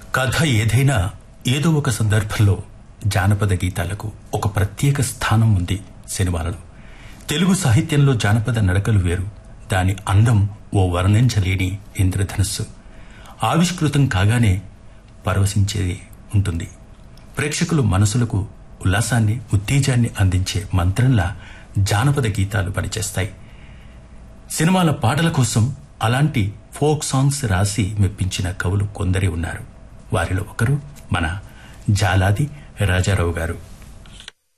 కథ ఏదైనా ఏదో ఒక సందర్భంలో జానపద గీతాలకు ఒక ప్రత్యేక స్థానం ఉంది సినిమాలలో తెలుగు సాహిత్యంలో జానపద నడకలు వేరు దాని అందం ఓ వర్ణించలేని ఇంద్రధనుస్సు ఆవిష్కృతం కాగానే పరవశించేది ఉంటుంది ప్రేక్షకులు మనసులకు ఉల్లాసాన్ని ఉత్తేజాన్ని అందించే మంత్రంలా జానపద గీతాలు పనిచేస్తాయి సినిమాల పాటల కోసం అలాంటి ఫోక్ సాంగ్స్ రాసి మెప్పించిన కవులు కొందరే ఉన్నారు వారిలో ఒకరు మన జాలాది రాజారావు గారు